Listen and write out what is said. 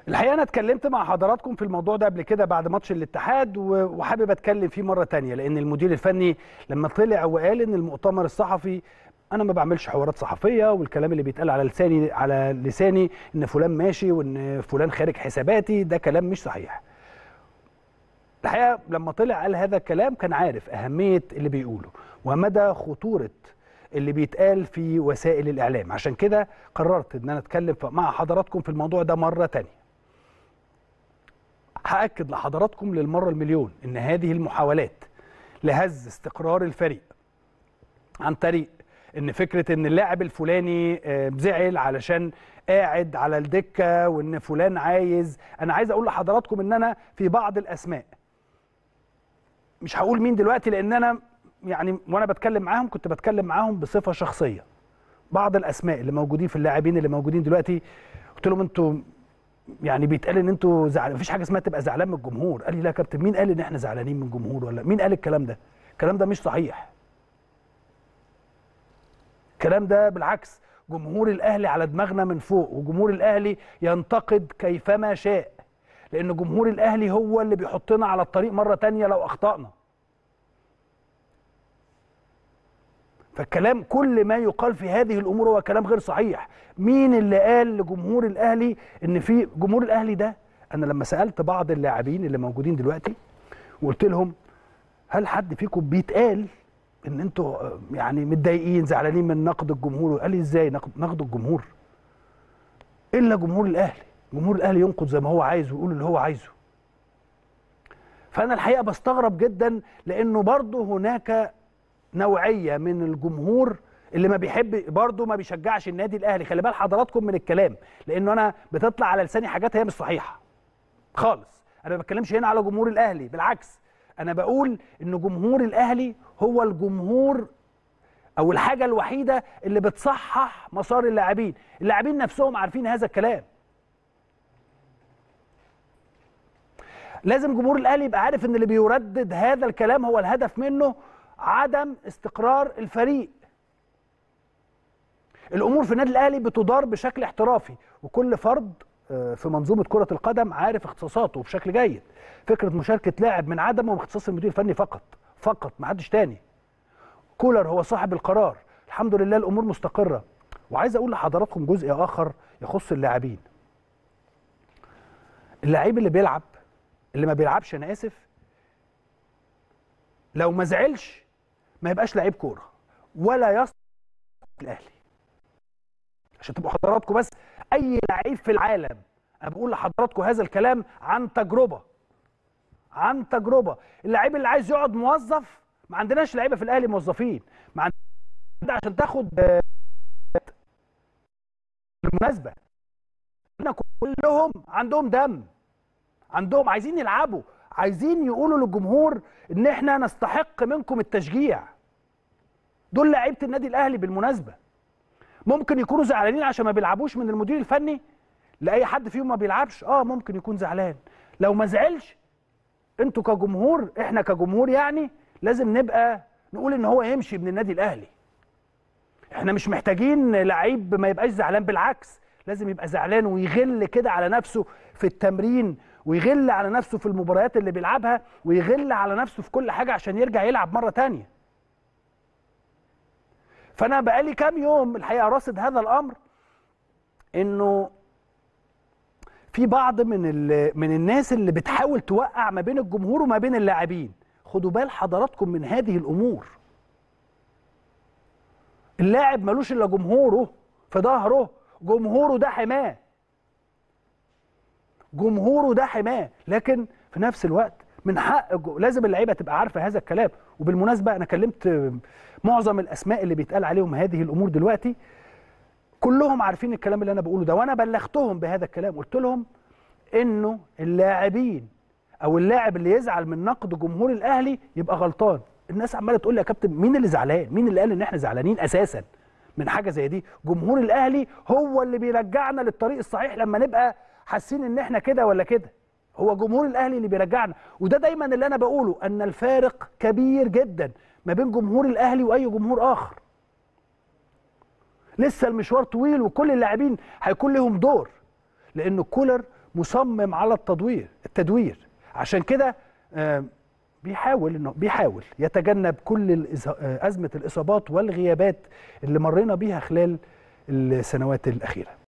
الحقيقه انا اتكلمت مع حضراتكم في الموضوع ده قبل كده بعد ماتش الاتحاد و- وحابب اتكلم فيه مره تانية لان المدير الفني لما طلع وقال ان المؤتمر الصحفي انا ما بعملش حوارات صحفيه والكلام اللي بيتقال على لساني على لساني ان فلان ماشي وان فلان خارج حساباتي ده كلام مش صحيح الحقيقه لما طلع قال هذا الكلام كان عارف اهميه اللي بيقوله ومدى خطوره اللي بيتقال في وسائل الاعلام عشان كده قررت ان انا اتكلم ف- مع حضراتكم في الموضوع ده مره تانية هاكد لحضراتكم للمره المليون ان هذه المحاولات لهز استقرار الفريق عن طريق ان فكره ان اللاعب الفلاني آه، زعل علشان قاعد على الدكه وان فلان عايز انا عايز اقول لحضراتكم ان انا في بعض الاسماء مش هقول مين دلوقتي لان انا يعني وانا بتكلم معاهم كنت بتكلم معاهم بصفه شخصيه بعض الاسماء اللي موجودين في اللاعبين اللي موجودين دلوقتي قلت لهم انتوا يعني بيتقال ان انتوا زعلان مفيش حاجه اسمها تبقى زعلان من الجمهور قال لي لا يا كابتن مين قال ان احنا زعلانين من الجمهور ولا مين قال الكلام ده الكلام ده مش صحيح الكلام ده بالعكس جمهور الاهلي على دماغنا من فوق وجمهور الاهلي ينتقد كيفما شاء لان جمهور الاهلي هو اللي بيحطنا على الطريق مره تانية لو اخطانا فالكلام كل ما يقال في هذه الامور هو كلام غير صحيح مين اللي قال لجمهور الاهلي ان في جمهور الاهلي ده انا لما سالت بعض اللاعبين اللي موجودين دلوقتي وقلت لهم هل حد فيكم بيتقال ان انتوا آه، يعني متضايقين زعلانين من نقد الجمهور قال لي ازاي نقد نقد الجمهور الا جمهور الاهلي جمهور الاهلي ينقد زي ما هو عايز ويقول اللي هو عايزه فانا الحقيقه بستغرب جدا لانه برضه هناك نوعيه من الجمهور اللي ما بيحب برضه ما بيشجعش النادي الاهلي خلي بال حضراتكم من الكلام لانه انا بتطلع على لساني حاجات هي مش صحيحه خالص انا ما بتكلمش هنا على جمهور الاهلي بالعكس انا بقول ان جمهور الاهلي هو الجمهور او الحاجه الوحيده اللي بتصحح مسار اللاعبين اللاعبين نفسهم عارفين هذا الكلام لازم جمهور الاهلي يبقى عارف ان اللي بيردد هذا الكلام هو الهدف منه عدم استقرار الفريق الامور في النادي الاهلي بتدار بشكل احترافي وكل فرد آه، في منظومه كره القدم عارف اختصاصاته بشكل جيد فكره مشاركه لاعب من عدمه واختصاص المدير الفني فقط فقط ما حدش تاني كولر هو صاحب القرار الحمد لله الامور مستقره وعايز اقول لحضراتكم جزء اخر يخص اللاعبين اللاعب اللي بيلعب اللي ما بيلعبش انا اسف لو ما زعلش ما يبقاش لعيب كوره ولا يصلح الاهلي عشان تبقوا حضراتكم بس اي لعيب في العالم انا بقول لحضراتكم هذا الكلام عن تجربه عن تجربه اللعيب اللي عايز يقعد موظف ما عندناش لعيبه في الاهلي موظفين ما عندنا عشان تاخد آه، بالمناسبه احنا كلهم عندهم دم عندهم عايزين يلعبوا عايزين يقولوا للجمهور ان احنا نستحق منكم التشجيع دول لعيبه النادي الاهلي بالمناسبه ممكن يكونوا زعلانين عشان ما بيلعبوش من المدير الفني لاي حد فيهم ما بيلعبش اه ممكن يكون زعلان لو ما زعلش انتوا كجمهور احنا كجمهور يعني لازم نبقى نقول ان هو يمشي من النادي الاهلي احنا مش محتاجين لعيب ما يبقاش زعلان بالعكس لازم يبقى زعلان ويغل كده على نفسه في التمرين ويغل على نفسه في المباريات اللي بيلعبها ويغل على نفسه في كل حاجة عشان يرجع يلعب مرة تانية فأنا بقالي كام يوم الحقيقة راصد هذا الأمر إنه في بعض من ال- من الناس اللي بتحاول توقع ما بين الجمهور وما بين اللاعبين خدوا بال حضراتكم من هذه الأمور اللاعب ملوش الا جمهوره في ظهره جمهوره ده حماه جمهوره ده حماه لكن في نفس الوقت من حق الج- لازم اللعيبه تبقى عارفه هذا الكلام وبالمناسبه انا كلمت معظم الاسماء اللي بيتقال عليهم هذه الامور دلوقتي كلهم عارفين الكلام اللي انا بقوله ده وانا بلغتهم بهذا الكلام قلت لهم انه اللاعبين او اللاعب اللي يزعل من نقد جمهور الاهلي يبقى غلطان الناس عماله تقول لي يا كابتن مين اللي زعلان مين اللي قال ان احنا زعلانين اساسا من حاجه زي دي جمهور الاهلي هو اللي بيرجعنا للطريق الصحيح لما نبقى حاسين ان احنا كده ولا كده هو جمهور الاهلي اللي بيرجعنا وده دايما اللي انا بقوله ان الفارق كبير جدا ما بين جمهور الاهلي واي جمهور اخر لسه المشوار طويل وكل اللاعبين هيكون لهم دور لان كولر مصمم على التدوير التدوير عشان كده آه، بيحاول انه بيحاول يتجنب كل الإز- آه، ازمه الاصابات والغيابات اللي مرينا بيها خلال السنوات الاخيره